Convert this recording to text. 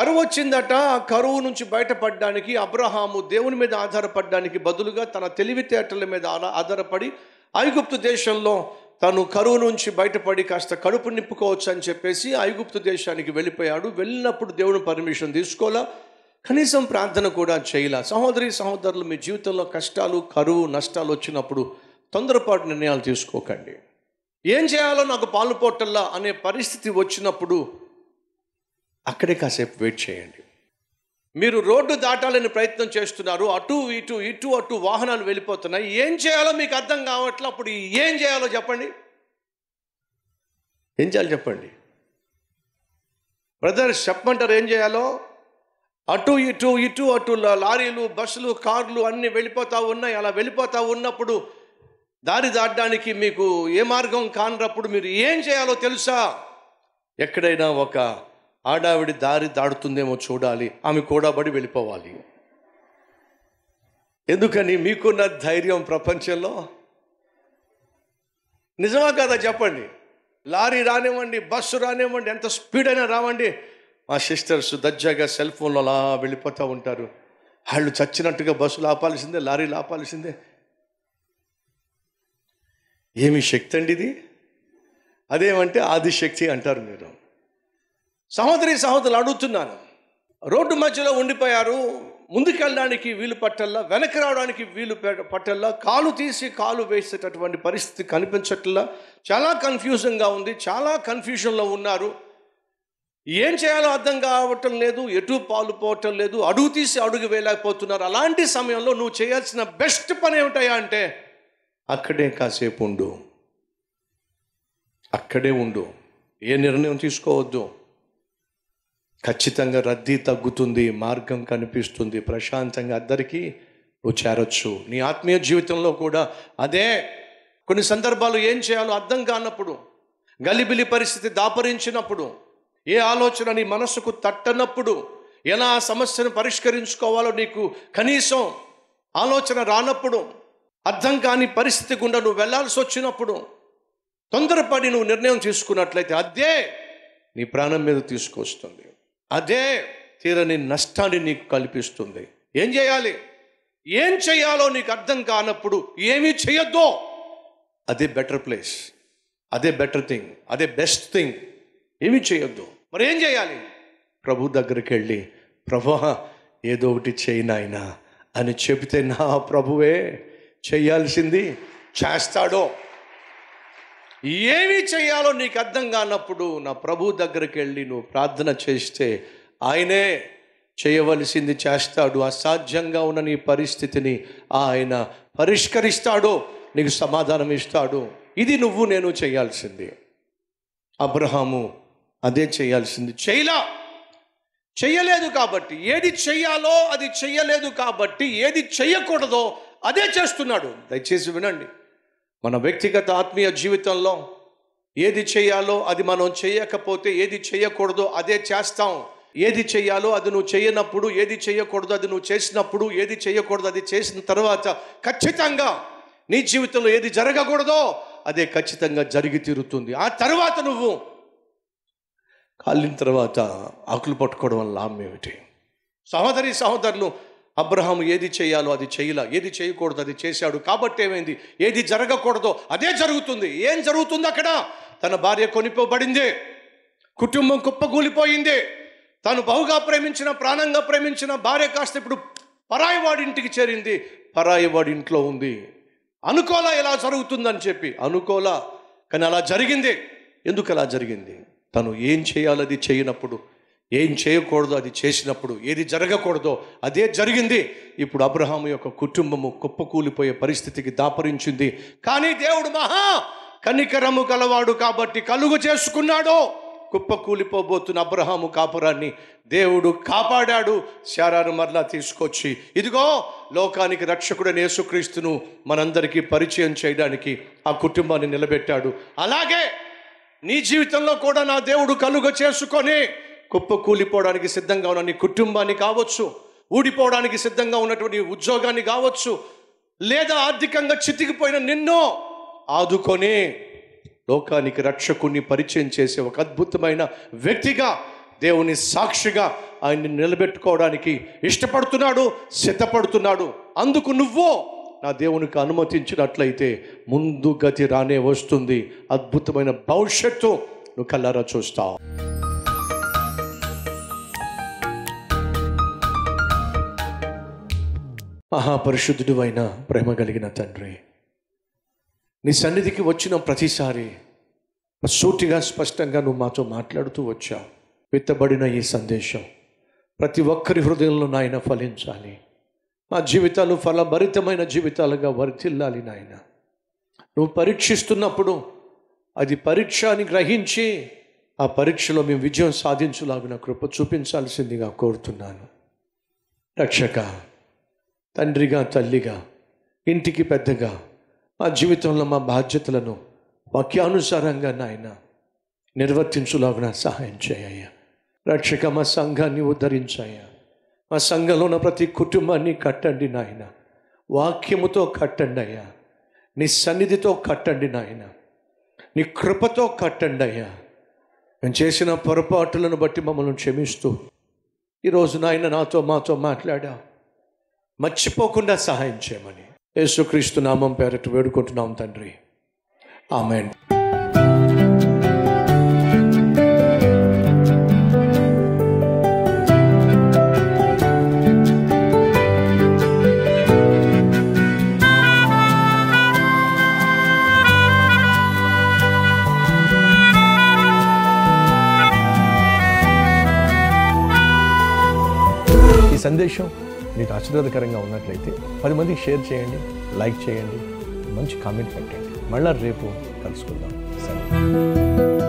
కరువు వచ్చిందట ఆ కరువు నుంచి బయటపడడానికి అబ్రహాము దేవుని మీద ఆధారపడడానికి బదులుగా తన తెలివితేటల మీద ఆధార- ఆధారపడి ఐగుప్తు దేశంలో తను కరువు నుంచి బయటపడి కాస్త కడుపు నింపుకోవచ్చు అని చెప్పేసి ఐగుప్తు దేశానికి వెళ్ళిపోయాడు వెళ్ళినప్పుడు దేవుని పర్మిషన్ తీసుకోవాలా కనీసం ప్రార్థన కూడా చేయలే సహోదరి సహోదరులు మీ జీవితంలో కష్టాలు కరువు నష్టాలు వచ్చినప్పుడు తొందరపాటు నిర్ణయాలు తీసుకోకండి ఏం చేయాలో నాకు పాలు పోటల్లా అనే పరిస్థితి వచ్చినప్పుడు అక్కడే కాసేపు వెయిట్ చేయండి మీరు రోడ్డు దాటాలని ప్రయత్నం చేస్తున్నారు అటు ఇటు ఇటు అటు వాహనాలు వెళ్ళిపోతున్నాయి ఏం చేయాలో మీకు అర్థం కావట్లే అప్పుడు ఏం చేయాలో చెప్పండి ఏం చేయాలి చెప్పండి బ్రదర్ చెప్పమంటారు ఏం చేయాలో అటు ఇటు ఇటు అటు లా- లారీలు బస్సులు కార్లు అన్నీ వెళ్ళిపోతా ఉన్నాయి అలా వెళ్ళిపోతా ఉన్నప్పుడు దారి దాటడానికి మీకు ఏ మార్గం కానప్పుడు మీరు ఏం చేయాలో తెలుసా ఎక్కడైనా ఒక ఆడావిడి దారి దాడుతుందేమో చూడాలి ఆమె కూడబడి వెళ్ళిపోవాలి ఎందుకని మీకున్న ధైర్యం ప్రపంచంలో నిజమా కదా చెప్పండి లారీ రానివ్వండి బస్సు రానివ్వండి ఎంత స్పీడ్ అయినా రావండి మా సిస్టర్స్ దర్జాగా సెల్ ఫోన్లో అలా వెళ్ళిపోతూ ఉంటారు వాళ్ళు చచ్చినట్టుగా బస్సులు ఆపాల్సిందే లారీలు ఆపాల్సిందే ఏమి శక్తి అండి ఇది అదేమంటే ఆదిశక్తి అంటారు మీరు సహోదరి సహోదరులు అడుగుతున్నాను రోడ్డు మధ్యలో ఉండిపోయారు ముందుకెళ్ళడానికి వీలు పట్టల్లా వెనక్కి రావడానికి వీలు పె- పట్టల్లా కాలు తీసి కాలు వేసేటటువంటి పరిస్థితి కనిపించట్లా చాలా కన్ఫ్యూజన్గా ఉంది చాలా కన్ఫ్యూజన్లో ఉన్నారు ఏం చేయాలో అర్థం కావటం లేదు ఎటు పాలు పోవటం లేదు అడుగు తీసి అడుగు వేయలేకపోతున్నారు అలాంటి సమయంలో నువ్వు చేయాల్సిన బెస్ట్ పని ఏమిటయా అంటే అక్కడే కాసేపు ఉండు అక్కడే ఉండు ఏ నిర్ణయం తీసుకోవద్దు ఖచ్చితంగా రద్దీ తగ్గుతుంది మార్గం కనిపిస్తుంది ప్రశాంతంగా అందరికీ నువ్వు చేరొచ్చు నీ ఆత్మీయ జీవితంలో కూడా అదే కొన్ని సందర్భాలు ఏం చేయాలో అర్థం కానప్పుడు గలిబిలి పరిస్థితి దాపరించినప్పుడు ఏ ఆలోచన నీ మనసుకు తట్టనప్పుడు ఎలా ఆ సమస్యను పరిష్కరించుకోవాలో నీకు కనీసం ఆలోచన రానప్పుడు అర్థం కాని పరిస్థితి గుండా నువ్వు వెళ్ళాల్సి వచ్చినప్పుడు తొందరపడి నువ్వు నిర్ణయం తీసుకున్నట్లయితే అదే నీ ప్రాణం మీద తీసుకొస్తుంది అదే తీరని నష్టాన్ని నీకు కల్పిస్తుంది ఏం చేయాలి ఏం చేయాలో నీకు అర్థం కానప్పుడు ఏమీ చేయొద్దో అదే బెటర్ ప్లేస్ అదే బెటర్ థింగ్ అదే బెస్ట్ థింగ్ ఏమీ చేయొద్దు మరి ఏం చేయాలి ప్రభు దగ్గరికి వెళ్ళి ప్రభు ఏదో ఒకటి చేయి నాయనా అని చెబితే నా ప్రభువే చేయాల్సింది చేస్తాడో ఏమి చేయాలో నీకు అర్థం కానప్పుడు నా ప్రభు దగ్గరికి వెళ్ళి నువ్వు ప్రార్థన చేస్తే ఆయనే చేయవలసింది చేస్తాడు అసాధ్యంగా ఉన్న నీ పరిస్థితిని ఆయన పరిష్కరిస్తాడు నీకు సమాధానం ఇస్తాడు ఇది నువ్వు నేను చేయాల్సింది అబ్రహాము అదే చేయాల్సింది చేయలా చెయ్యలేదు కాబట్టి ఏది చెయ్యాలో అది చెయ్యలేదు కాబట్టి ఏది చెయ్యకూడదో అదే చేస్తున్నాడు దయచేసి వినండి మన వ్యక్తిగత ఆత్మీయ జీవితంలో ఏది చేయాలో అది మనం చేయకపోతే ఏది చేయకూడదో అదే చేస్తాం ఏది చేయాలో అది నువ్వు చేయనప్పుడు ఏది చేయకూడదు అది నువ్వు చేసినప్పుడు ఏది చేయకూడదు అది చేసిన తర్వాత ఖచ్చితంగా నీ జీవితంలో ఏది జరగకూడదో అదే ఖచ్చితంగా జరిగి తీరుతుంది ఆ తర్వాత నువ్వు కాలిన తర్వాత ఆకులు పట్టుకోవడం వల్ల లాభం ఏమిటి సహోదరి సహోదరులు అబ్రహాం ఏది చేయాలో అది చేయలా ఏది చేయకూడదు అది చేశాడు కాబట్టి ఏమైంది ఏది జరగకూడదో అదే జరుగుతుంది ఏం జరుగుతుంది అక్కడ తన భార్య కొనిపోబడింది కుటుంబం కుప్పకూలిపోయింది తాను బహుగా ప్రేమించిన ప్రాణంగా ప్రేమించిన భార్య కాస్త ఇప్పుడు పరాయి వాడి ఇంటికి చేరింది పరాయి వాడి ఇంట్లో ఉంది అనుకోలా ఎలా జరుగుతుందని చెప్పి అనుకోలా కానీ అలా జరిగింది ఎందుకు అలా జరిగింది తను ఏం చేయాలో అది చేయనప్పుడు ఏం చేయకూడదో అది చేసినప్పుడు ఏది జరగకూడదో అదే జరిగింది ఇప్పుడు అబ్రహాం యొక్క కుటుంబము కుప్పకూలిపోయే పరిస్థితికి దాపరించింది కానీ దేవుడు మహా కనికరము గలవాడు కాబట్టి కలుగు చేసుకున్నాడు కుప్ప కూలిపోబోతున్న అబ్రహాము కాపురాన్ని దేవుడు కాపాడాడు శారాను మరలా తీసుకొచ్చి ఇదిగో లోకానికి రక్షకుడైన యేసుక్రీస్తును మనందరికీ పరిచయం చేయడానికి ఆ కుటుంబాన్ని నిలబెట్టాడు అలాగే నీ జీవితంలో కూడా నా దేవుడు కలుగ చేసుకొని కుప్ప కూలిపోవడానికి సిద్ధంగా ఉన్న నీ కుటుంబాన్ని కావచ్చు ఊడిపోవడానికి సిద్ధంగా ఉన్నటువంటి ఉద్యోగాన్ని కావచ్చు లేదా ఆర్థికంగా చితికిపోయిన నిన్నో ఆదుకొని లోకానికి రక్షకుని పరిచయం చేసే ఒక అద్భుతమైన వ్యక్తిగా దేవుని సాక్షిగా ఆయన్ని నిలబెట్టుకోవడానికి ఇష్టపడుతున్నాడు సిద్ధపడుతున్నాడు అందుకు నువ్వు నా దేవునికి అనుమతించినట్లయితే ముందు గతి రానే వస్తుంది అద్భుతమైన భవిష్యత్తు నువ్వు కల్లారా చూస్తావు మహాపరిశుద్ధుడు అయిన ప్రేమ కలిగిన తండ్రి నీ సన్నిధికి వచ్చిన ప్రతిసారి సూటిగా స్పష్టంగా నువ్వు మాతో మాట్లాడుతూ వచ్చావు విత్తబడిన ఈ సందేశం ప్రతి ఒక్కరి హృదయంలో నాయన ఫలించాలి మా జీవితాలు ఫలభరితమైన జీవితాలుగా వర్తిల్లాలి నాయన నువ్వు పరీక్షిస్తున్నప్పుడు అది పరీక్ష అని గ్రహించి ఆ పరీక్షలో మేము విజయం సాధించులాగిన కృప చూపించాల్సిందిగా కోరుతున్నాను రక్షక తండ్రిగా తల్లిగా ఇంటికి పెద్దగా మా జీవితంలో మా బాధ్యతలను వాక్యానుసారంగా నాయన నిర్వర్తించులాగున సహాయం చేయ రక్షక మా సంఘాన్ని ఉద్ధరించాయ మా సంఘంలో ఉన్న ప్రతి కుటుంబాన్ని కట్టండి నాయన వాక్యముతో కట్టండి అయ్యా నీ సన్నిధితో కట్టండి నాయన నీ కృపతో కట్టండి అయ్యా మేము చేసిన పొరపాటులను బట్టి మమ్మల్ని క్షమిస్తూ ఈరోజు నాయన నాతో మాతో మాట్లాడా మర్చిపోకుండా సహాయం చేయమని యేసుక్రీస్తు నామం పేరట వేడుకుంటున్నాం తండ్రి ఆమెన్ ఈ సందేశం మీకు ఆశీర్వాదకరంగా ఉన్నట్లయితే పది మందికి షేర్ చేయండి లైక్ చేయండి మంచి కామెంట్ పెట్టండి మళ్ళా రేపు కలుసుకుందాం సరే